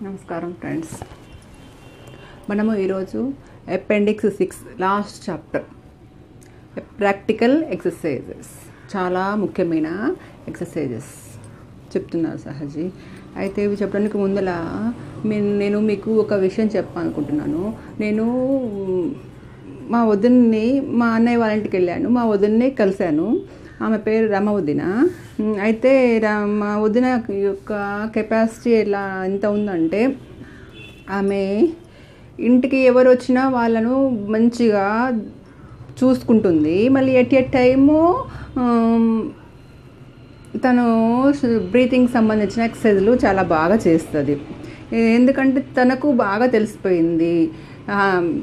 నమస్కారం ఫ్రెండ్స్ మనము ఈరోజు appendix six last chapter practical exercises చాలా ముఖ్యమైన ఎక్సర్సైజెస్ చెప్తున్నారు సహజీ అయితే ఇవి చెప్పడానికి ముందల మీ- నేను మీకు ఒక విషయం చెప్పాలనుకుంటున్నాను నేను మా వదిన్ని మా అన్నయ్య వాళ్ళ ఇంటికి వెళ్ళాను మా వదిన్ని కలిశాను ఆమె పేరు రమ వదిన ఉమ్, అయితే రా- మా వదిన యొక్క కెపాసిటీ ఎలా ఎంత ఉందంటే ఆమె ఇంటికి ఎవరు వచ్చినా వాళ్ళను మంచిగా చూసుకుంటుంది మళ్ళీ ఎట్ ఎట్ టైము తను బ్రీతింగ్ సంబంధించిన ఎక్సర్సైజ్లు చాలా బాగా చేస్తుంది ఎందుకంటే తనకు బాగా తెలిసిపోయింది ఆ,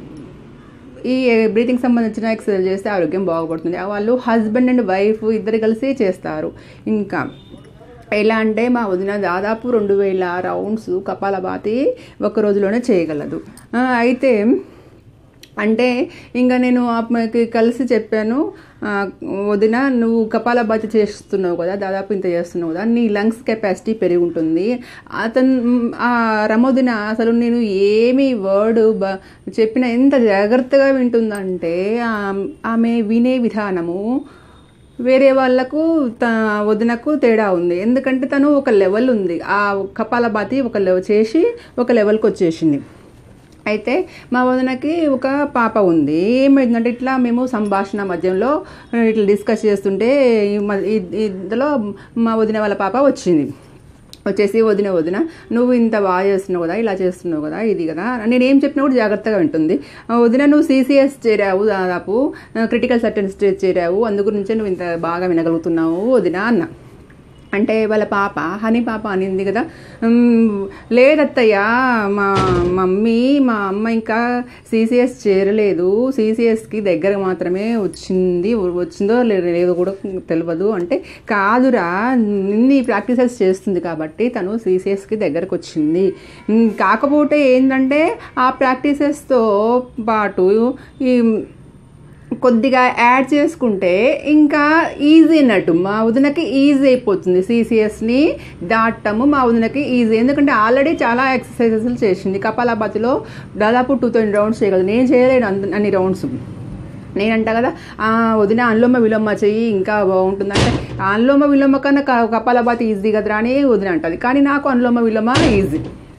ఈ బ్రీతింగ్ సంబంధించిన ఎక్సర్సైజ్ చేస్తే ఆరోగ్యం బాగుపడుతుంది ఆ వాళ్ళు హస్బెండ్ అండ్ వైఫ్ ఇద్దరు కలిసి చేస్తారు ఇంకా ఎలా అంటే మా వదిన దాదాపు రెండు వేల రౌండ్స్ కపాలభాతి ఒక రోజులోనే చేయగలదు ఆ, అయితే అంటే ఇంకా నేను ఆమెకి కలిసి చెప్పాను ఆ, వదిన నువ్వు కపాలభాతి చేస్తున్నావు కదా దాదాపు ఇంత చేస్తున్నావు కదా నీ లంగ్స్ కెపాసిటీ పెరిగి ఉంటుంది అతను ఆ రమోదిన అసలు నేను ఏమి వర్డ్ బ చెప్పిన ఎంత జాగ్రత్తగా వింటుందంటే ఆ- ఆమె వినే విధానము వేరే వాళ్ళకు త వదినకు తేడా ఉంది ఎందుకంటే తను ఒక లెవెల్ ఉంది ఆ కపాలభాతి ఒక లెవెల్ చేసి ఒక లెవెల్కి వచ్చేసింది అయితే మా వదినకి ఒక పాప ఉంది ఏమైందంటే ఇట్లా మేము సంభాషణ మధ్యంలో ఇట్లా డిస్కస్ చేస్తుంటే ఈ మ- ఈ- ఇందులో మా వదిన వాళ్ళ పాప వచ్చింది వచ్చేసి వదిన వదిన నువ్వు ఇంత బాగా చేస్తున్నావు కదా ఇలా చేస్తున్నావు కదా ఇది కదా నేను ఏం చెప్పినా కూడా జాగ్రత్తగా వింటుంది ఆ, వదిన నువ్వు సీసీఎస్ చేరావు దాదాపు క్రిటికల్ సర్టన్ స్టేజ్ చేరావు అందు గురించే నువ్వు ఇంత బాగా వినగలుగుతున్నావు వదిన అన్న అంటే వాళ్ళ పాప హనీ పాప అనింది కదా "మ్మ్, లేదత్తయ్య మా మమ్మీ మా అమ్మ ఇంకా సీసీఎస్ చేరలేదు సీసీఎస్కి దగ్గర మాత్రమే వచ్చింది వచ్చిందో లే- లేదో కూడా తెలియదు అంటే కాదురా ఇన్ని ప్రాక్టీసెస్ చేస్తుంది కాబట్టి తను సీసీఎస్కి దగ్గరకు వచ్చింది మ్మ్, కాకపోతే ఏంటంటే ఆ ప్రాక్టీసెస్తో పాటు ఈ కొద్దిగా యాడ్ చేసుకుంటే ఇంకా ఈజీ అన్నట్టు మా వదినకి ఈజీ అయిపోతుంది సీసీఎస్ని దాటము మా వదినకి ఈజీ ఎందుకంటే ఆల్రెడీ చాలా ఎక్సర్సైజెస్ చేసింది కపాలాబాతిలో దాదాపు టూ థౌజండ్ రౌండ్స్ చేయగలదు నేను చేయలేను అంత అన్ని రౌండ్స్ నేనంట కదా "ఆ, వదిన అనులోమ విలోమ చెయ్యి ఇంకా బాగుంటుంది అంటే అనులోమ విలోమ కన్నా క- కపాలభాతి ఈజీ కదరా అని వదిన అంటది కానీ నాకు అనులోమ విలోమ ఈజీ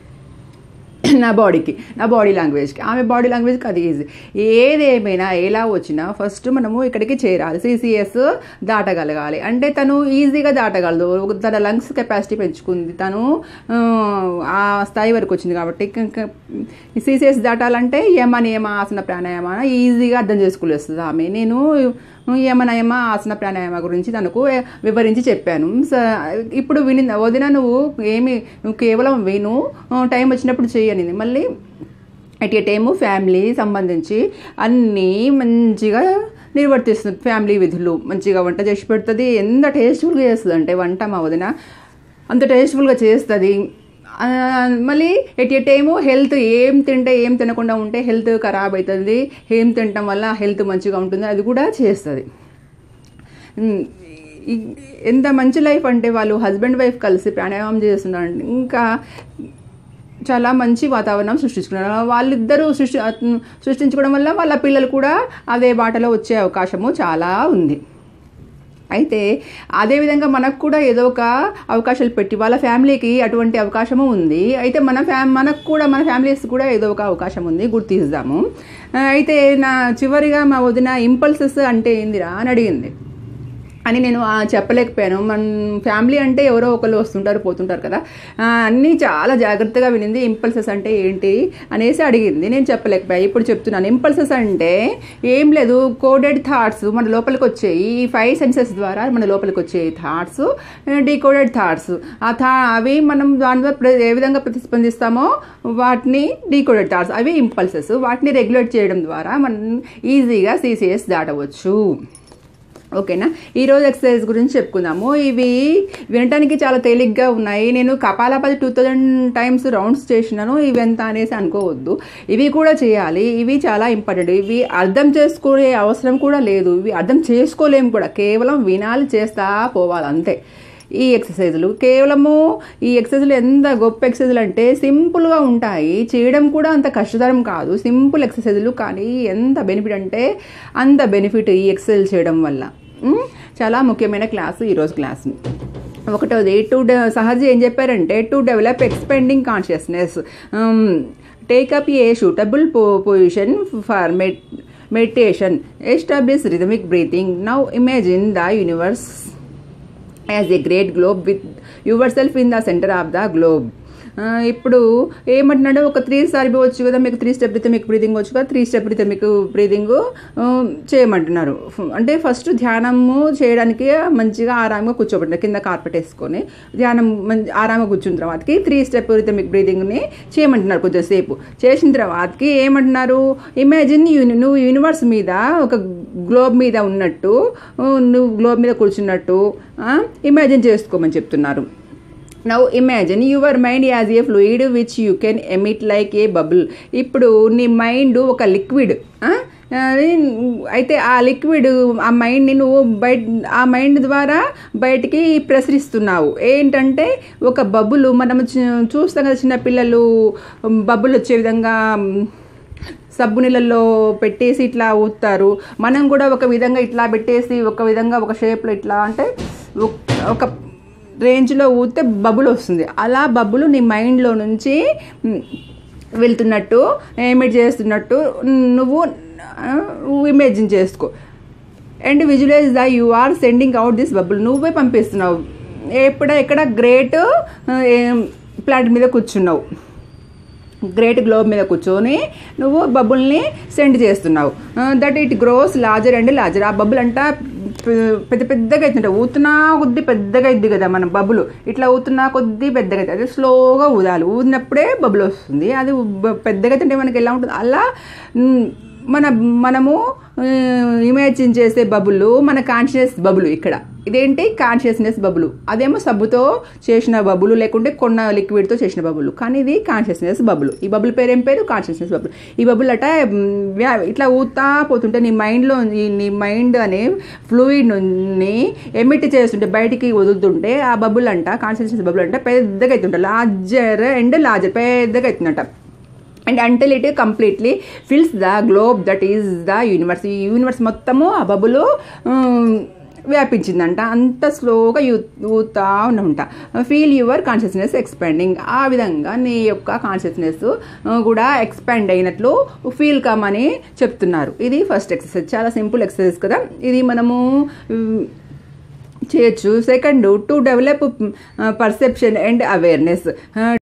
నా బాడీకి నా బాడీ లాంగ్వేజ్కి ఆమె బాడీ లాంగ్వేజ్కి అది ఈజీ ఏది ఏమైనా ఎలా వచ్చినా ఫస్ట్ మనము ఇక్కడికి చేరాలి సిసిఎస్ దాటగలగాలి అంటే తను ఈజీగా దాటగలదు తన లంగ్స్ కెపాసిటీ పెంచుకుంది తను ఆ, ఆ స్థాయి వరకు వచ్చింది కాబట్టి సిసిఎస్ దాటాలంటే యమ నియమ ఆసన ప్రాణాయామ ఈజీగా అర్థం చేసుకోలేస్తుంది ఆమె నేను యమ నయమ ఆసన ప్రాణాయామ గురించి తనకు వివరించి చెప్పాను స- ఇప్పుడు విని వదిన నువ్వు ఏమి నువ్వు కేవలం విను టైం వచ్చినప్పుడు చేయనింది మళ్ళీ అట్ ఏ టైము ఫ్యామిలీ సంబంధించి అన్నీ మంచిగా నిర్వర్తిస్తుంది ఫ్యామిలీ విధులు మంచిగా వంట చేసి పెడుతుంది ఎంత టేస్ట్ఫుల్గా చేస్తుంది అంటే వంట మా వదిన అంత టేస్ట్ఫుల్గా చేస్తుంది ఆ, మళ్ళీ ఎట్ ఎ టైము హెల్త్ ఏం తింటే ఏం తినకుండా ఉంటే హెల్త్ ఖరాబ్ అవుతుంది ఏం తినటం వల్ల హెల్త్ మంచిగా ఉంటుంది అది కూడా చేస్తుంది ఉమ్, ఈ- ఎంత మంచి లైఫ్ అంటే వాళ్ళు హస్బెండ్ వైఫ్ కలిసి ప్రాణాయామం చేస్తున్నారు ఇంకా చాలా మంచి వాతావరణం సృష్టించుకున్నారు వాళ్ళిద్దరూ సృష్టి సృష్టించుకోవడం వల్ల వాళ్ళ పిల్లలు కూడా అదే బాటలో వచ్చే అవకాశము చాలా ఉంది అయితే అదేవిధంగా మనకు కూడా ఏదో ఒక అవకాశాలు పెట్టి వాళ్ళ ఫ్యామిలీకి అటువంటి అవకాశము ఉంది అయితే మన ఫ్యా మనకు కూడా మన ఫ్యామిలీస్ కూడా ఏదో ఒక అవకాశం ఉంది గుర్తిస్తాము ఆ, అయితే నా చివరిగా మా వదిన ఇంపల్సెస్ అంటే ఏందిరా అని అడిగింది అని నేను ఆ, చెప్పలేకపోయాను మన ఫ్యామిలీ అంటే ఎవరో ఒకరు వస్తుంటారు పోతుంటారు కదా ఆ, అన్నీ చాలా జాగ్రత్తగా వినింది ఇంపల్సెస్ అంటే ఏంటి అనేసి అడిగింది నేను చెప్పలేకపోయా ఇప్పుడు చెప్తున్నాను ఇంపల్సెస్ అంటే ఏం లేదు కోడెడ్ థాట్స్ మన లోపలికి వచ్చేయి ఈ ఫైవ్ సెన్సెస్ ద్వారా మన లోపలికి వచ్చే థాట్స్ డీకోడెడ్ థాట్స్ ఆ థా అవి మనం దాని ద్వారా ప్ర- ఏ విధంగా ప్రతిస్పందిస్తామో వాటిని డీకోడెడ్ థాట్స్ అవి ఇంపల్సెస్ వాటిని రెగ్యులేట్ చేయడం ద్వారా మనం ఈజీగా సీసీఎస్ దాటవచ్చు ఓకేనా ఈరోజు ఎక్సర్సైజ్ గురించి చెప్పుకుందాము ఇవి వినటానికి చాలా తేలిగ్గా ఉన్నాయి నేను Kapalabhati two thousand times rounds చేసినాను ఇవి ఎంత అనేసి అనుకోవద్దు ఇవి కూడా చేయాలి ఇవి చాలా ఇంపార్టెంట్ ఇవి అర్థం చేసుకునే అవసరం కూడా లేదు ఇవి అర్థం చేసుకోలేము కూడా కేవలం వినాలి చేస్తా పోవాలి అంతే ఈ ఎక్సర్సైజులు కేవలము ఈ ఎక్సర్సైజులు ఎంత గొప్ప ఎక్సర్సైజులు అంటే సింపుల్గా ఉంటాయి చేయడం కూడా అంత కష్టతరం కాదు సింపుల్ ఎక్సర్సైజులు కానీ ఎంత బెనిఫిట్ అంటే అంత బెనిఫిట్ ఈ ఎక్సర్సైజ్ చేయడం వల్ల ఉమ్, చాలా ముఖ్యమైన క్లాసు ఈరోజు క్లాస్ ఒకటోది టు సహజ ఏం చెప్పారంటే to develop expanding consciousness take up a suitable position for met meditation establish rhythmic breathing now imagine the universe as a great globe with yourself in the centre of the globe ఇప్పుడు ఏమంటున్నాడు ఒక three సరిపోవచ్చు కదా మీకు three step అయితే మీకు breathing వచ్చు కదా three step అయితే మీకు బ్రీదింగ్ చేయమంటున్నారు అంటే ఫస్ట్ ధ్యానము చేయడానికి మంచిగా ఆరామంగా కూర్చోబెట్టిన కింద కార్పెట్ వేసుకొని ధ్యానం మంచి ఆరామంగా కూర్చున్న తర్వాతకి త్రీ స్టెప్ అయితే మీకు బ్రీదింగ్ని చేయమంటున్నారు కొద్దిసేపు చేసిన తర్వాతకి ఏమంటున్నారు ఇమాజిన్ యూని నువ్వు యూనివర్స్ మీద ఒక గ్లోబ్ మీద ఉన్నట్టు నువ్వు గ్లోబ్ మీద కూర్చున్నట్టు ఇమాజిన్ చేసుకోమని చెప్తున్నారు now imagine your mind as a fluid which you can emit like a bubble ఇప్పుడు నీ మైండ్ ఒక లిక్విడ్ అయితే ఆ లిక్విడ్ ఆ మైండ్ని నువ్వు బయట ఆ మైండ్ ద్వారా బయటికి ప్రసరిస్తున్నావు ఏంటంటే ఒక బబుల్ మనం చూ- చూస్తాం కదా చిన్న పిల్లలు బబుల్ వచ్చే విధంగా సబ్బు నీళ్ళల్లో పెట్టేసి ఇట్లా ఊతారు మనం కూడా ఒక విధంగా ఇట్లా పెట్టేసి ఒక విధంగా ఒక షేప్లో ఇట్లా అంటే ఒక- ఒక రేంజ్లో ఊతే బబుల్ వస్తుంది అలా బబుల్ నీ మైండ్లో నుంచి మ్, వెళ్తున్నట్టు ఎమిట్ చేస్తున్నట్టు నువ్వు ఇమేజిన్ చేసుకో and visualise the you are sending out this bubble నువ్వే పంపిస్తున్నావు ఎక్కడ ఎక్కడ గ్రేట్ ప్లాంట్ మీద కూర్చున్నావు గ్రేట్ గ్లోబ్ మీద కూర్చొని నువ్వు బబుల్ని సెండ్ చేస్తున్నావు that it grows larger and larger ఆ బబుల్ అంట పె- పెద్ద పెద్దగా అవుతుంట ఊతున్నా కొద్ది పెద్దగా అయింది కదా మన బబుల్ ఇట్లా ఊతున్నా కొద్ది పెద్దగా అవుతుంది అది స్లోగా ఊదాలి ఊదినప్పుడే బబుల్ వస్తుంది అది బ- పెద్దగా అవుతుంటే మనకి ఎలా ఉంటుంది అలా మ్, మన మనము ఇమాజిన్ చేసే బబుల్ మన కాన్షియస్ బబుల్ ఇక్కడ ఇదేంటి కాన్షియస్నెస్ బబుల్ అదేమో సబ్బుతో చేసిన బబుల్ లేకుంటే కొన్న లిక్విడ్తో చేసిన బబుల్ కానీ ఇది కాన్షియస్నెస్ బబుల్ ఈ బబుల్ పేరు ఏం పేరు కాన్షియస్నెస్ బబుల్ ఈ బబుల్ అట మ్, వ్యా- ఇట్లా ఊతా పోతుంటే నీ మైండ్లో నీ మైండ్ అనే ఫ్లూయిడ్ని ఎమిట్ చేస్తుంటే బయటికి వదులుతుంటే ఆ బబుల్ అంట కాన్షియస్నెస్ బబుల్ అంటే పెద్దగా అవుతుంట లార్జర్ అండ్ లార్జర్ పెద్దగా అవుతుందంట and until it completely fills the globe that is the universe ఈ యూనివర్స్ మొత్తము ఆ బబులు వ్యాపించిందంట అంత స్లోగా యూ ఊతా ఉంట ఫీల్ యువర్ కాన్షియస్నెస్ ఎక్స్పాండింగ్ ఆ విధంగా నీ యొక్క కాన్షియస్నెస్ కూడా ఎక్స్పాండ్ అయినట్లు ఫీల్ కమని చెప్తున్నారు ఇది ఫస్ట్ ఎక్సర్సైజ్ చాలా సింపుల్ ఎక్సర్సైజ్ కదా ఇది మనము ఉమ్, చేయొచ్చు second to develop perception and awareness